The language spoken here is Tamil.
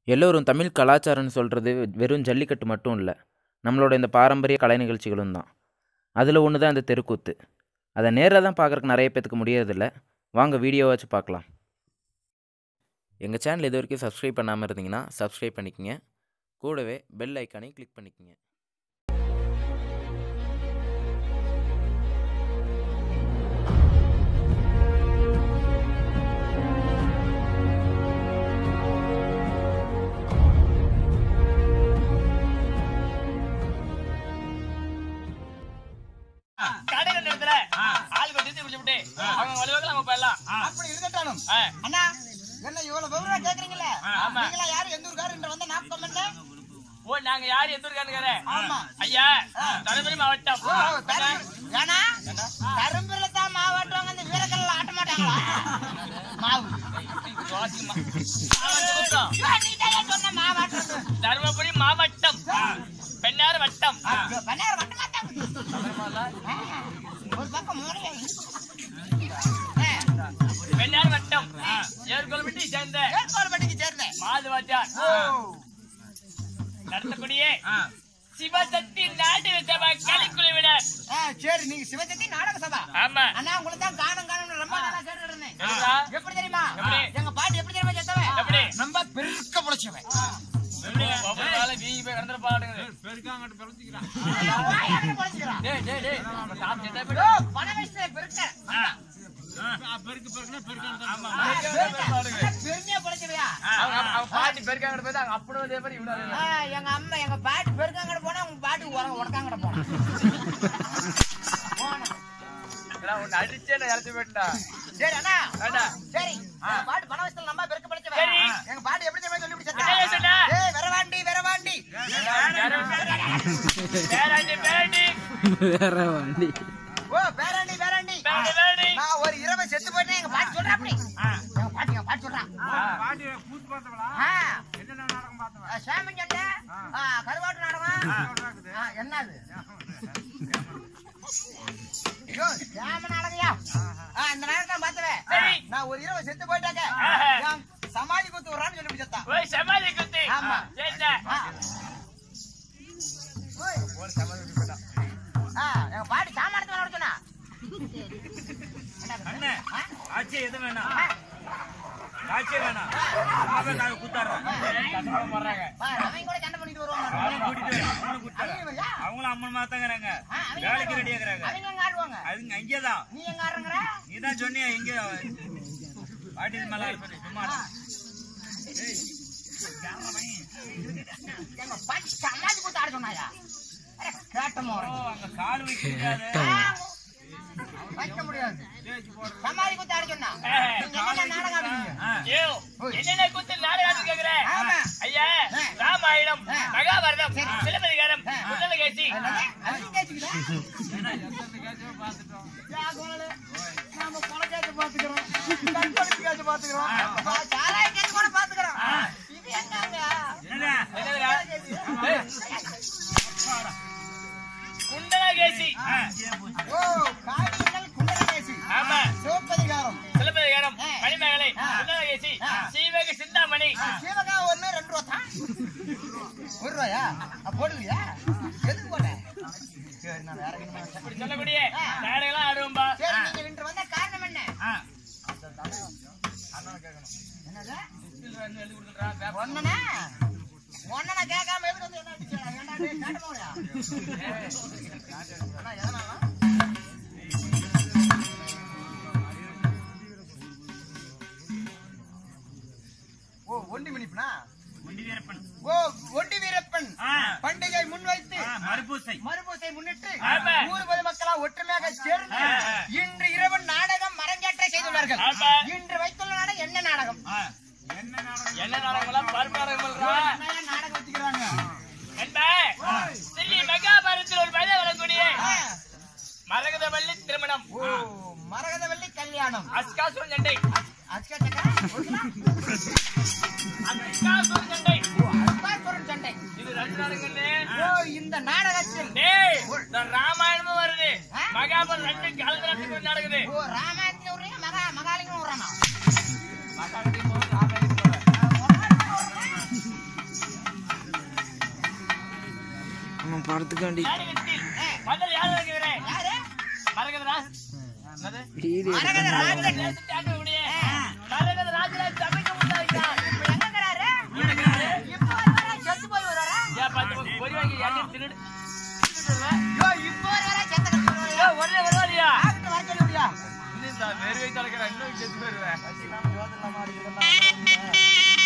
எல்லோரும் தமிழ் கலாச்சாரம்னு சொல்கிறது வெறும் ஜல்லிக்கட்டு மட்டும் இல்லை நம்மளோட இந்த பாரம்பரிய கலை நிகழ்ச்சிகளும் தான் அதில் ஒன்று தான் இந்த தெருக்கூத்து அதை நேரில் தான் பார்க்குறக்கு நிறைய பேத்துக்கு முடியறதில்ல வாங்க வீடியோவாச்சும் பார்க்கலாம் எங்கள் சேனல் இது வரைக்கும் சப்ஸ்கிரைப் பண்ணாமல் இருந்தீங்கன்னா சப்ஸ்கிரைப் பண்ணிக்கங்க கூடவே பெல் ஐக்கானையும் கிளிக் பண்ணிக்கங்க கடையில நிறுத்தல ஆளுக்கு ஒரு திருத்தி குடிச்சு விட்டு அவங்க வழிவகல நம்ம போயிடலாம் அப்படி இருக்கட்டாலும் ஆ. அண்ணா என்ன இவ்வளவு விவரம் கேக்குறீங்களே ஆமா. நீங்களா யாரு எந்த ஊருக்காரு என்று வந்த நாட்டம் என்ன ஓ நாங்க யார் எந்த ஊருக்கான்னு ஆமா. ஐயா தருமபுரி மாவட்டம் ஓ, தரு- ஏன்னா கரும்புல தான் மாவாட்டுவாங்க இந்த வீரக்கல்ல ஆட்ட மாட்டாங்களா மாவு மாவட்டம். ஐயோ, நீதானே சொன்ன மாவாட்டுறது தருமபுரி மாவட்டம் பெண்ணாறு வட்டம் ஐயோ, பண்ணாரு வட்ட மாட்டாங்க ஆ, ஒரு பக்கம் மூலையா பெண்ணாறு வட்டம் ஏற்கொள்பட்டி சேர்ந்த ஏற்பாடுபட்டிக்கு சேர்ந்தேன் மாது வாத்தியார் நடத்தக்கூடிய சிவசக்தி நாட்டு சபை கலிக்குழுவினர் ஆ, சரி நீங்க சிவசக்தி நாடக சபா ஆமா அண்ணா உங்களை தான் காணும் காணும்னு ரொம்ப நாளா கேட்டுட்டு இருந்தேன் எப்படிடா? எப்படி தெரியுமா எப்படி? எங்க பாட்டி எப்படி தெரியுமா செத்தவன் எப்படி? நம்ம பெருக்க புழைச்சவன் ஒவ்வொரு வீங்கி போய் கடந்துட பாடுங்க வாயால புழைச்சுக்கிறான். டேய் டேய் டேய் நம்ம சாப்பிட்டு செத்தா போயிடு. ஐயோ, பண வயசுல பெருக்க ஆமா ஆ, பெருக்க. பெருமையா புழைச்சவையா அவங்க அவங்க பாட்டி பெருக்காங்க போய் அவங்க அப்படி அதே மாதிரி இவனு ஆ, எங்க அம்மா எங்க பாட்டி பெருக்காங்கட போனா உங்க பாட்டி உரங்க உடக்காங்கட போனா போனா. உன்னை அடிச்சே நான் இறச்சி போயிட்டா சரி அண்ணா வேண்டா சரி எங்க பாட்டி பண வயசுல நம்ம பெருக்க புழைச்சவன் சரி. எங்க பாட்டி எப்படி தெரியுமா சொல்லி என்னய்யா சொன்ன? பிடிச்சா ஏய் வெரவாண்டி வெரவாண்டி பேராண்டி பேராண்டி ஓ பேராண்டி பேராண்டி பேராண்டி பேராண்டி நான் ஒரு இரவு செத்து போயிட்டேன் எங்க பாட்டி சொல்றா அப்படி எங்க பாட்டி எங்க பாட்டி சொல்றா ஆ. ஆ, சாமி சண்டை ஆ, கருவாட்டு நாடகம் ஆ, என்னது ஐயோ, சாம நாடகையா ஆ, இந்த நாடகம் பார்த்தவன் சரி. நான் ஒரு இரவு செத்து போயிட்டாக்க ஆஹா. என் சமாதி குத்து விடுறான்னு சொல்லி செத்தா ஓய் சமாதி குத்தி ஆமா. சரிடா ஆ. ஓய். ஆ, எங்க பாட்டி சாமானத்தை வர சொன்னா அண்ணே ஆ? ஆட்சி எது வேணாம் ஆ, ஆட்சி வேணாம் அம்மாவை நாங்க குத்தாடுறோம் கஷ்டம் போடுறாங்க பாரு, அவங்க கூட சண்டை பண்ணிட்டு வருவாங்க அவனை கூட்டிட்டு வர, அவனை கூட்டிட்டு வர. அவங்க இல்லையா? அவங்களும் அம்மன் மாத்தாங்கிறாங்க ஆ, அவங்க வேலைக்கு ஆடுவாங்க. ரெடியா இருக்கிறாங்க அவங்க எங்க ஆடுவாங்க அதுங்க அங்கேதான் நீ எங்க ஆடுறங்கிற நீ தான் சொன்னியா எங்க பாட்டி மேல சொல்லி சும்மா இரு. எங்க பாட்டி சமாதி கூத்து ஆட சொன்னாயா அட, கேட்ட ஓ, மோரன். அங்க கால் வைக்க முடியாது ஆ, வைக்க முடியாது சமாதி கூத்து ஆட சொன்னா நீங்க என்னென்ன நாடகம் ஆடுவீங்க ஆ, ஐயோ என்னென்ன குத்து நாடகம் கேக்குற ஆமா. ஐயா ஆ. ராமாயணம் ஆ. மகாபாரதம் சரி. சிலப்பதிகாரம் ஆ. குண்டலகேசி என்னது? அதையும் கேட்டுக்கிட்டா? ஜாகோலே, நாம பணம் கேட்டு பாத்துக்கிறோம். கண்காணிப்பு கேட்டு பாத்துக்கிறோம். பா- சாராய கேட்டு கூட பாத்துக்கிறோம். இது என்னங்க? என்னடா? என்னதுடா? ஏய். குண்டலகேசி ஆ, ஓ, காரியங்கள் குண்டலகேசி. ஆமா சிவப்பதிகாரம். சிலப்பதிகாரம் ஆ. மணிமேகலை ஆ. குண்டலகேசி ஆ. சீவக சிந்தாமணி ஆ, சீவகா ஒண்ணு, ரெண்டு ரூபா தான். ஒரு ரூபாயா? அப்ப போடுவியா? எதுக்கு போட்ட? சரி, நான் வேற எங்கேயும் போறேன். இப்படி சொல்லக்கூடிய ஆ. நாடகம்லாம் ஆடுவோம்பா சரி, நீங்க இன்று வந்த காரணம் என்ன ஆ. என்னது? எழுதி கொடுத்துட்றா ஒண்ணுனா? ஒண்ணு நான் கேட்காம எதுக்கு வந்து என்ன அடிச்சா? ஏன்டா டேய், காட்டுமாவுடா? அண்ணா, எதனால? ஓ ஒண்டி மணிப்புனா ஒண்டி வீரப்பன் ஓ ஒண்டி வீரப்பன் ஆ. பண்டிகை முன்வைத்து ஆ, மறுபூசை மறுபூசை முன்னிட்டு ஆமா. ஊர் பொதுமக்களா ஒற்றுமையாக சேர்ந்து ஆ. இன்று இரவு நாடகம் அரங்கேற்ற செய்துள்ளார்கள் ஆமா. இன்று வைத்துள்ள நாடகம் என்ன நாடகம் ஆ. என்ன நாடகம் என்ன நாடகம்லாம் பருப்பு நாடகம் பண்றா என்னையா நாடகம் வச்சுக்கிறாங்க என்ப ஸ்ரீ மகாபாரதத்தில் ஒரு வயதை வரக்கூடிய ஆ. மரகதவள்ளி திருமணம் ஓ மரகதவள்ளி கல்யாணம் அஸ்காசுரன் சண்டை அஸ்கா சக்கா ஒருத்தனா? அஸ்காசுரன் சண்டை ஓ அஸ்காசுரன் சண்டை இது ரெண்டு நாடகம்னு ஓ இந்த நாடகத்தில் டேய் இந்த ராமாயணமும் வருது ஆ? மகாபாரதம் ரெண்டு கலந்து ரெண்டு நடக்குது ஓ ராமாயணத்துல விடுறீங்க மகா மகாலிங்கம் விடுறானா மகாபாரதம் போது ராமாயணம் போது. மகாலிங்கம் விடுறேன். படத்துக்காண்டி நாடகத்தில் பந்தல் யார் வைக்கிறேன் யாரு மரகத ராஜ் என்னது மரகத ராஜன் தேசத்தாக்கக்கூடிய மரகத ராஜராஜ் சபைக்கு முன்னாடிக்கிறார் இப்ப எங்கங்கறாரு இப்ப வருவாரா செத்து போய் வருவாரா ஏன் பார்த்து பொறி வாங்கி எங்க திருடு யோ இப்ப வருவாரா செத்த கட்டு வருவாரா உடனே வருவாரியா ஆகிட்டு வர சொல்லி முடியா இன்னும் இந்த வெறுவை தொடக்கிற இன்னும் செத்து போயிருவேன்